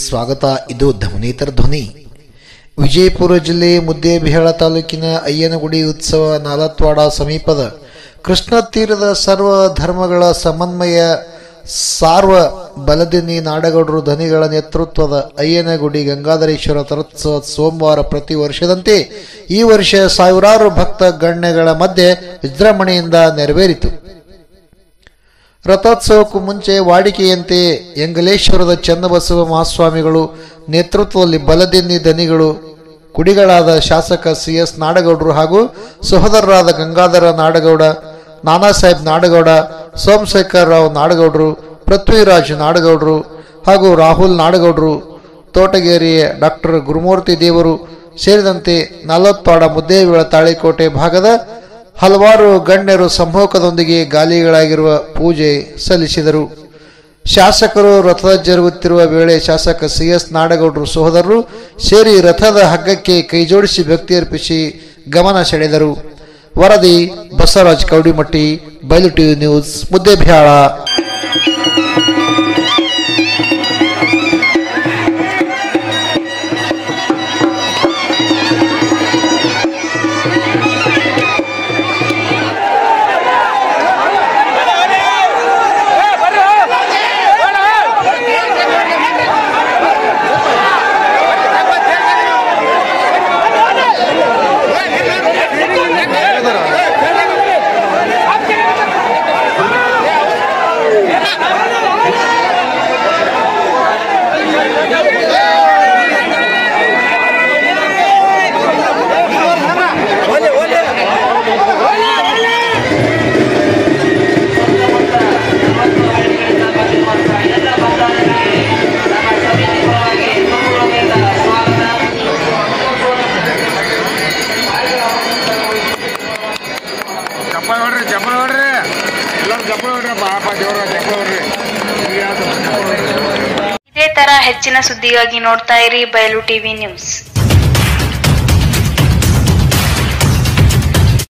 ಸ್ವಾಗತ ಇದು ಧ್ವನಿತರ ಧ್ವನಿ ವಿಜಯಪುರ ಜಿಲ್ಲೆ ಮುದ್ದೇಬಿಹಾಳ ತಾಲೂಕಿನ ಅಯ್ಯನಗುಡಿ ಉತ್ಸವ ನಾಲತ್ವಾಡ ಸಮೀಪದ ಕೃಷ್ಣ ತೀರದ ಸರ್ವ ಧರ್ಮಗಳ ಸಮನ್ವಯ ಸಾರ್ವ ಬಲದಿನಿ ನಾಡಗೌಡರು ಧನಿಗಳ ನೇತೃತ್ವದ ಅಯ್ಯನಗುಡಿ ಗಂಗಾಧರೇಶ್ವರ ತರೋತ್ಸವ ಸೋಮವಾರ ಪ್ರತಿ ವರ್ಷದಂತೆ ಈ ವರ್ಷ ಸಾವಿರಾರು ಭಕ್ತ ಗಣ್ಯಗಳ ಮಧ್ಯೆ ವಿಜೃಂಭಣೆಯಿಂದ ನೆರವೇರಿತು ರಥೋತ್ಸವಕ್ಕೂ ಮುಂಚೆ ವಾಡಿಕೆಯಂತೆ ಎಂಗಲೇಶ್ವರದ ಚನ್ನಬಸವ ಮಹಾಸ್ವಾಮಿಗಳು ನೇತೃತ್ವದಲ್ಲಿ ಬಲದಿನ್ನಿ ದನಿಗಳು ಕುಡಿಗಳಾದ ಶಾಸಕ ಸಿ ಎಸ್ ನಾಡಗೌಡರು ಹಾಗೂ ಸಹೋದರರಾದ ಗಂಗಾಧರ ನಾಡಗೌಡ ನಾನಾ ಸಾಹೇಬ್ ನಾಡಗೌಡ ಸೋಮಶೇಖರ್ ರಾವ್ ನಾಡಗೌಡರು ಪೃಥ್ವಿರಾಜ್ ನಾಡಗೌಡರು ಹಾಗೂ ರಾಹುಲ್ ನಾಡಗೌಡರು ತೋಟಗೇರಿಯ ಡಾಕ್ಟರ್ ಗುರುಮೂರ್ತಿ ದೇವರು ಸೇರಿದಂತೆ ನಲವತ್ತಾಡ ಮುದ್ದೇಬಿಳ ತಾಳಿಕೋಟೆ ಭಾಗದ ಹಲವಾರು ಗಣ್ಯರು ಸಮ್ಮುಖದೊಂದಿಗೆ ಗಾಲಿಗಳಾಗಿರುವ ಪೂಜೆ ಸಲ್ಲಿಸಿದರು ಶಾಸಕರು ರಥದ ಜರುಗುತ್ತಿರುವ ವೇಳೆ ಶಾಸಕ ಸಿ ಎಸ್ ನಾಡಗೌಡರು ಸಹೋದರರು ಸೇರಿ ರಥದ ಹಗ್ಗಕ್ಕೆ ಕೈಜೋಡಿಸಿ ಭಕ್ತಿ ಅರ್ಪಿಸಿ ಗಮನ ಸೆಳೆದರು ವರದಿ ಬಸವರಾಜ್ ಕೌಡಿಮಟ್ಟಿ ಬಯಲು ಟಿವಿ ನ್ಯೂಸ್ ಮುದ್ದೇಬ್ಯಾಳ ಚಪ್ಪಲ್ ಹೊಡ್ರಿ ಚಪ್ಪಲ್ ಹೊಡ್ರಿ ಎಲ್ಲರೂ ಚಪ್ಪಲ್ ಹೊಡ್ರಿ ಪಾಪ ದೇವ್ರ ಚಪ್ಪಲ್ ಹೊಡ್ರಿ ಇದೇ ತರ ಹೆಚ್ಚಿನ ಸುದ್ದಿಗಾಗಿ ನೋಡ್ತಾ ಇರಿ ಬಯಲು ಟಿವಿ ನ್ಯೂಸ್